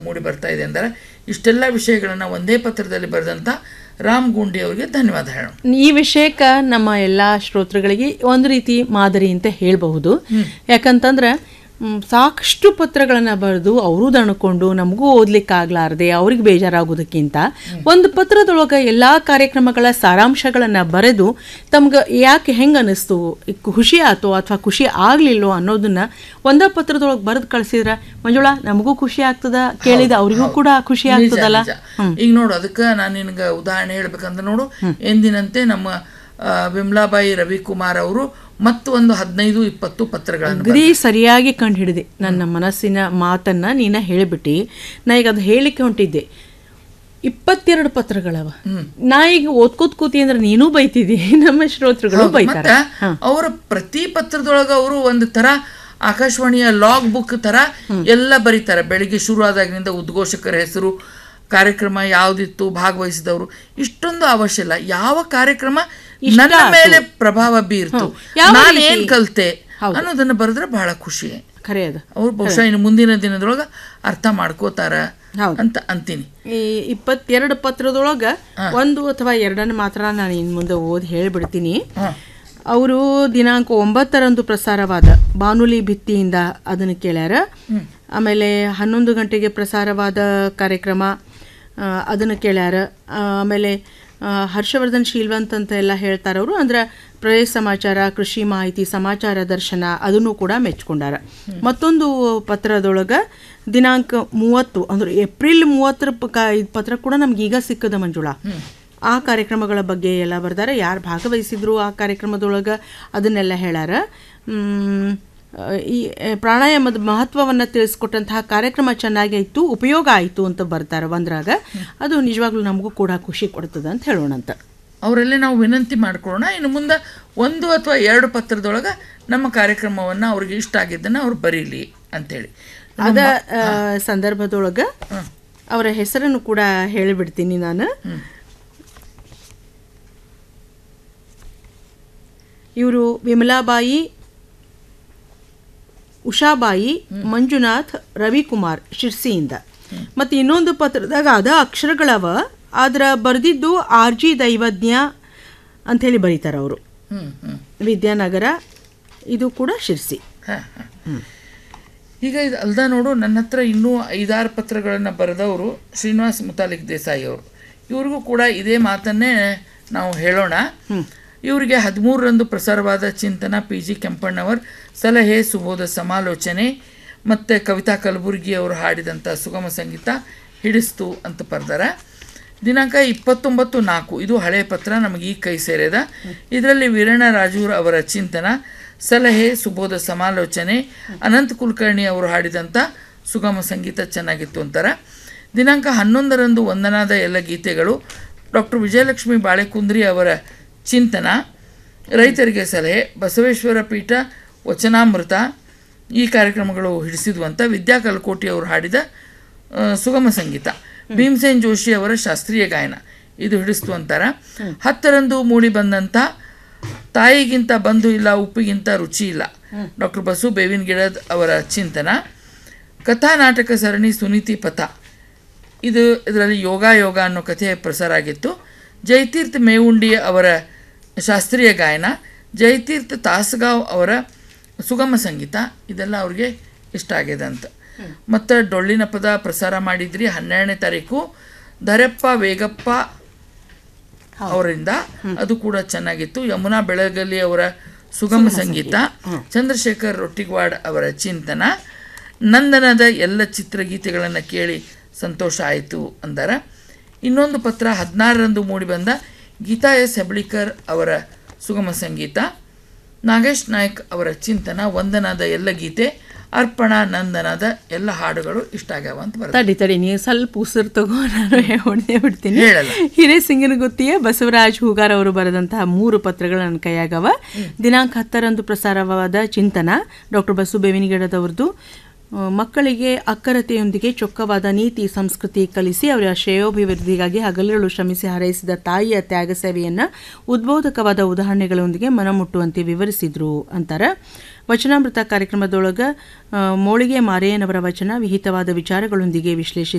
ಮೂಡಿ ಬರ್ತಾ ಇದೆ ಅಂದರೆ ಇಷ್ಟೆಲ್ಲ ವಿಷಯಗಳನ್ನು ಒಂದೇ ಪತ್ರದಲ್ಲಿ ಬರೆದಂಥ ರಾಮ್ ಗುಂಡಿ ಅವರಿಗೆ ಧನ್ಯವಾದ ಹೇಳೋಣ ಈ ವಿಷಯಕ್ಕೆ ನಮ್ಮ ಎಲ್ಲ ಶ್ರೋತೃಗಳಿಗೆ ಒಂದು ರೀತಿ ಮಾದರಿ ಅಂತ ಹೇಳಬಹುದು ಯಾಕಂತಂದ್ರೆ ಮ್, ಸಾಕಷ್ಟು ಪತ್ರಗಳನ್ನು ಬರೆದು ಅವರು ದಣ್ಕೊಂಡು ನಮಗೂ ಓದ್ಲಿಕ್ಕಾಗ್ಲಾರ್ದೆ ಅವ್ರಿಗೆ ಬೇಜಾರಾಗೋದಕ್ಕಿಂತ ಒಂದು ಪತ್ರದೊಳಗೆ ಎಲ್ಲ ಕಾರ್ಯಕ್ರಮಗಳ ಸಾರಾಂಶಗಳನ್ನು ಬರೆದು ತಮ್ಗೆ ಯಾಕೆ ಹೆಂಗೆ ಅನ್ನಿಸ್ತು ಈ ಖುಷಿ ಆಯ್ತು ಅಥವಾ ಖುಷಿ ಆಗ್ಲಿಲ್ಲೋ ಅನ್ನೋದನ್ನ ಒಂದೇ ಪತ್ರದೊಳಗೆ ಬರೆದು ಕಳಿಸಿದ್ರೆ ಮಂಜುಳಾ ನಮಗೂ ಖುಷಿ ಆಗ್ತದ ಕೇಳಿದ ಅವರಿಗೂ ಕೂಡ ಖುಷಿ ನಿಜ, ಆಗ್ತದಲ್ಲ ನಿಜ. ಈಗ ನೋಡು ಅದಕ್ಕೆ ನಾನು ನಿನಗೆ ಉದಾಹರಣೆ ಹೇಳ್ಬೇಕಂದ್ರೆ ನೋಡು ಎಂದಿನಂತೆ ನಮ್ಮ ಆ, ವಿಮಲಾಬಾಯಿ ರವಿಕುಮಾರ್ ಅವರು ಮತ್ತು ಒಂದು ಹದಿನೈದು ಇಪ್ಪತ್ತು ಪತ್ರಗಳನ್ನು ಅಗದಿ ಸರಿಯಾಗಿ ಕಂಡು ಹಿಡಿದೆ ನನ್ನ ಮನಸ್ಸಿನ ಮಾತನ್ನ ನೀನ ಹೇಳಿಬಿಟ್ಟು ನಾ ಈಗ ಅದು ಹೇಳಿಕ್ಕೆ ಹೊಂಟಿದ್ದೆ ಇಪ್ಪತ್ತೆರಡು ಪತ್ರಗಳವ ನಾ ಈಗ ಓದ್ಕೋತ್ ಕೂತಿ ಅಂದ್ರೆ ನೀನು ಬೈತಿದ್ದಿ ನಮ್ಮ ಶ್ರೋತೃಗಳು ಬೈತಾರ ಮತ್ತೆ ಅವರ ಪ್ರತಿ ಪತ್ರದೊಳಗ ಅವರು ಒಂದು ತರ ಆಕಾಶವಾಣಿಯ ಲಾಗ್ ಬುಕ್ ತರ ಎಲ್ಲ ಬರೀತಾರೆ ಬೆಳಿಗ್ಗೆ ಶುರು ಆದಾಗಿನಿಂದ ಉದ್ಘೋಷಕರ ಹೆಸರು ಕಾರ್ಯಕ್ರಮ ಯಾವ್ದಿತ್ತು ಭಾಗವಹಿಸಿದವರು ಇಷ್ಟೊಂದು ಅವಶ್ಯ ಇಲ್ಲ ಯಾವ ಕಾರ್ಯಕ್ರಮ ನನ್ನ ಮೇಲೆ ಪ್ರಭಾವ ಬೀರ್ತು ಯಾವ ನಾನು ಏನ್ ಕಲ್ತೆ ಅನ್ನೋದನ್ನ ಬರೆದ್ರೆ ಬಹಳ ಖುಷಿ ಖರೆ ಅದು ಅವ್ರು ಬಹುಶಃ ಇನ್ನು ಮುಂದಿನ ದಿನದೊಳಗ ಅರ್ಥ ಮಾಡ್ಕೋತಾರ ಅಂತ ಅಂತೀನಿ ಈ ಇಪ್ಪತ್ತೆರಡು ಪತ್ರದೊಳಗ ಒಂದು ಅಥವಾ ಎರಡನ್ನು ಮಾತ್ರ ನಾನು ಇನ್ನು ಮುಂದೆ ಓದಿ ಹೇಳಿಬಿಡ್ತೀನಿ ಅವರು ದಿನಾಂಕ ಒಂಬತ್ತರಂದು ಪ್ರಸಾರವಾದ ಬಾನುಲಿ ಭಿತ್ತಿಯಿಂದ ಅದನ್ನು ಕೇಳ್ಯಾರ ಆಮೇಲೆ ಹನ್ನೊಂದು ಗಂಟೆಗೆ ಪ್ರಸಾರವಾದ ಕಾರ್ಯಕ್ರಮ ಆ, ಅದನ್ನು ಕೇಳ್ಯಾರ ಆ, ಆಮೇಲೆ ಆ, ಹರ್ಷವರ್ಧನ್ ಶೀಲ್ವಂತ್ ಅಂತ ಎಲ್ಲ ಹೇಳ್ತಾರೆ ಅವರು ಅಂದ್ರೆ ಪ್ರದೇಶ ಸಮಾಚಾರ ಕೃಷಿ ಮಾಹಿತಿ ಸಮಾಚಾರ ದರ್ಶನ ಅದನ್ನು ಕೂಡ ಮೆಚ್ಕೊಂಡಾರ ಮತ್ತೊಂದು ಪತ್ರದೊಳಗೆ ದಿನಾಂಕ ಮೂವತ್ತು ಅಂದ್ರೆ ಏಪ್ರಿಲ್ ಮೂವತ್ತರ ಪ- ಕ- ಇದ್ ಪತ್ರ ಕೂಡ ನಮ್ಗೆ ಈಗ ಸಿಕ್ಕದ ಮಂಜುಳಾ ಆ ಕಾರ್ಯಕ್ರಮಗಳ ಬಗ್ಗೆ ಎಲ್ಲ ಬರ್ದಾರ ಯಾರು ಭಾಗವಹಿಸಿದ್ರು ಆ ಕಾರ್ಯಕ್ರಮದೊಳಗೆ ಅದನ್ನೆಲ್ಲ ಹೇಳ್ಯಾರ ಮ್, ಆ, ಈ ಆ, ಪ್ರಾಣಾಯಾಮದ ಮಹತ್ವವನ್ನು ತಿಳಿಸ್ಕೊಟ್ಟಂತಹ ಕಾರ್ಯಕ್ರಮ ಚೆನ್ನಾಗಿ ಆಯಿತು ಉಪಯೋಗ ಆಯಿತು ಅಂತ ಬರ್ತಾರೆ ಒಂದ್ರಾಗ ಅದು ನಿಜವಾಗ್ಲೂ ನಮಗೂ ಕೂಡ ಖುಷಿ ಕೊಡ್ತದೆ ಅಂತ ಹೇಳೋಣಂತ ಅವರಲ್ಲೇ ನಾವು ವಿನಂತಿ ಮಾಡ್ಕೊಳ್ಳೋಣ ಇನ್ನು ಮುಂದೆ ಒಂದು ಅಥವಾ ಎರಡು ಪತ್ರದೊಳಗೆ ನಮ್ಮ ಕಾರ್ಯಕ್ರಮವನ್ನು ಅವ್ರಿಗೆ ಇಷ್ಟ ಆಗಿದ್ದನ್ನು ಅವ್ರು ಬರೀಲಿ ಅಂತೇಳಿ ಅದ ಆ, ಸಂದರ್ಭದೊಳಗೆ ಅವರ ಹೆಸರನ್ನು ಕೂಡ ಹೇಳಿಬಿಡ್ತೀನಿ ನಾನು ಇವರು ವಿಮಲಾಬಾಯಿ ಉಷಾಬಾಯಿ ಮಂಜುನಾಥ್ ರವಿಕುಮಾರ್ ಶಿರ್ಸಿಯಿಂದ ಮತ್ತು ಇನ್ನೊಂದು ಪತ್ರದಾಗ ಅದ ಅಕ್ಷರಗಳವ ಆದ್ರ ಬರೆದಿದ್ದು ಆರ್ ಜಿ ದೈವಜ್ಞ ಅಂಥೇಳಿ ಬರೀತಾರೆ ಅವರು ಹ್ಞೂ ಹ್ಞೂ ವಿದ್ಯಾನಗರ ಇದು ಕೂಡ ಶಿರ್ಸಿ ಹಾಂ ಹಾಂ ಈಗ ಇದು ಅಲ್ದ ನೋಡು ನನ್ನ ಹತ್ರ ಇನ್ನೂ ಐದಾರು ಪತ್ರಗಳನ್ನು ಬರೆದವರು ಶ್ರೀನಿವಾಸ್ ಮುತಾಲಿಕ್ ದೇಸಾಯಿ ಅವರು ಇವ್ರಿಗೂ ಕೂಡ ಇದೇ ಮಾತನ್ನೇ ನಾವು ಹೇಳೋಣ ಇವರಿಗೆ ಹದಿಮೂರರಂದು ಪ್ರಸಾರವಾದ ಚಿಂತನ ಪಿ ಜಿ ಕೆಂಪಣ್ಣವರ್ ಸಲಹೆ ಸುಬೋಧ ಸಮಾಲೋಚನೆ ಮತ್ತು ಕವಿತಾ ಕಲಬುರ್ಗಿ ಅವರು ಹಾಡಿದಂಥ ಸುಗಮ ಸಂಗೀತ ಹಿಡಿಸ್ತು ಅಂತ ಬರ್ದಾರ ದಿನಾಂಕ ಇಪ್ಪತ್ತೊಂಬತ್ತು ನಾಲ್ಕು ಇದು ಹಳೆಯ ಪತ್ರ ನಮಗೆ ಈ ಕೈ ಸೇರಿದ ಇದರಲ್ಲಿ ವೀರಣ್ಣ ರಾಜೂರ್ ಅವರ ಚಿಂತನ ಸಲಹೆ ಸುಬೋಧ ಸಮಾಲೋಚನೆ ಅನಂತ್ ಕುಲಕರ್ಣಿ ಅವರು ಹಾಡಿದಂಥ ಸುಗಮ ಸಂಗೀತ ಚೆನ್ನಾಗಿತ್ತು ಅಂತಾರೆ ದಿನಾಂಕ ಹನ್ನೊಂದರಂದು ವಂದನಾದ ಎಲ್ಲ ಗೀತೆಗಳು ಡಾಕ್ಟರ್ ವಿಜಯಲಕ್ಷ್ಮಿ ಬಾಳೆಕುಂದ್ರಿ ಅವರ ಚಿಂತನ ರೈತರಿಗೆ ಸಲಹೆ ಬಸವೇಶ್ವರ ಪೀಠ ವಚನಾಮೃತ ಈ ಕಾರ್ಯಕ್ರಮಗಳು ಹಿಡಿಸಿದ್ವು ಅಂತ ವಿದ್ಯಾ ಕಲ್ಕೋಟಿ ಅವರು ಹಾಡಿದ ಆ, ಸುಗಮ ಸಂಗೀತ ಭೀಮಸೇನ್ ಜೋಶಿ ಅವರ ಶಾಸ್ತ್ರೀಯ ಗಾಯನ ಇದು ಹಿಡಿಸ್ತು ಅಂತಾರ ಹತ್ತರಂದು ಮೂಡಿ ಬಂದಂಥ ತಾಯಿಗಿಂತ ಬಂಧು ಇಲ್ಲ ಉಪ್ಪಿಗಿಂತ ರುಚಿ ಇಲ್ಲ ಡಾಕ್ಟರ್ ಬಸು ಬೇವಿನ ಗಿಡದ್ ಅವರ ಚಿಂತನ ಕಥಾ ನಾಟಕ ಸರಣಿ ಸುನೀತಿ ಪಥ ಇದು ಇದರಲ್ಲಿ ಯೋಗ ಯೋಗ ಅನ್ನೋ ಕಥೆ ಪ್ರಸಾರ ಆಗಿತ್ತು ಜಯತೀರ್ಥ ಮೇವುಂಡಿ ಅವರ ಶಾಸ್ತ್ರೀಯ ಗಾಯನ ಜಯತೀರ್ಥ ತಾಸಗಾವ್ ಅವರ ಸುಗಮ ಸಂಗೀತ ಇದೆಲ್ಲ ಅವ್ರಿಗೆ ಇಷ್ಟ ಆಗಿದೆ ಅಂತ ಮತ್ತು ಡೊಳ್ಳಿನ ಪದ ಪ್ರಸಾರ ಮಾಡಿದ್ರಿ ಹನ್ನೆರಡನೇ ತಾರೀಕು ಧರೆಪ್ಪ ವೇಗಪ್ಪ ಅವರಿಂದ ಅದು ಕೂಡ ಚೆನ್ನಾಗಿತ್ತು ಯಮುನಾ ಬೆಳಗಲಿ ಅವರ ಸುಗಮ ಸಂಗೀತ ಚಂದ್ರಶೇಖರ್ ರೊಟ್ಟಿಗ್ವಾಡ್ ಅವರ ಚಿಂತನ ನಂದನದ ಎಲ್ಲ ಚಿತ್ರಗೀತೆಗಳನ್ನು ಕೇಳಿ ಸಂತೋಷ ಆಯಿತು ಅಂದಾರ ಇನ್ನೊಂದು ಪತ್ರ ಹದಿನಾರರಂದು ಮೂಡಿಬಂದ ಗೀತಾ ಎಸ್ ಹೆಬ್ಳಿಕರ್ ಅವರ ಸುಗಮ ಸಂಗೀತ ನಾಗೇಶ್ ನಾಯಕ್ ಅವರ ಚಿಂತನ ವಂದನದ ಎಲ್ಲ ಗೀತೆ ಅರ್ಪಣಾ ನಂದನದ ಎಲ್ಲ ಹಾಡುಗಳು ಇಷ್ಟ ಆಗ್ಯಾವ ಅಂತ ಬರ್ತದೆ ತಡಿ ತಡಿ ನೀವು ಸ್ವಲ್ಪ ಉಸಿರು ತಗೋ ನಾನು ಹೊಡೆದೇ ಬಿಡ್ತೀನಿ ಹೇಳಲ್ಲ. ಹಿರೇಸಿಂಗನಗುತ್ತಿಯ ಬಸವರಾಜ್ ಹೂಗಾರ್ ಅವರು ಬರೆದಂತಹ ಮೂರು ಪತ್ರಗಳು ನನ್ನ ಕೈಯಾಗವ ದಿನಾಂಕ ಹತ್ತರಂದು ಪ್ರಸಾರವಾದ ಚಿಂತನ ಡಾಕ್ಟರ್ ಬಸು ಬೇವಿನಗಿಡದವ್ರದ್ದು ಆ, ಮಕ್ಕಳಿಗೆ ಅಕ್ಕರತೆಯೊಂದಿಗೆ ಚೊಕ್ಕವಾದ ನೀತಿ ಸಂಸ್ಕೃತಿ ಕಲಿಸಿ ಅವರ ಶ್ರೇಯೋಭಿವೃದ್ಧಿಗಾಗಿ ಹಗಲಿರುಳು ಶ್ರಮಿಸಿ ಹಾರೈಸಿದ ತಾಯಿಯ ತ್ಯಾಗ ಸೇವೆಯನ್ನು ಉದ್ಬೋಧಕವಾದ ಉದಾಹರಣೆಗಳೊಂದಿಗೆ ಮನಮುಟ್ಟುವಂತೆ ವಿವರಿಸಿದ್ರು ಅಂತಾರೆ ವಚನಾಮೃತ ಕಾರ್ಯಕ್ರಮದೊಳಗೆ ಆ, ಮೋಳಿಗೆ ಮಾರೇಯನವರ ವಚನ ವಿಹಿತವಾದ ವಿಚಾರಗಳೊಂದಿಗೆ ವಿಶ್ಲೇಷಿಸಿ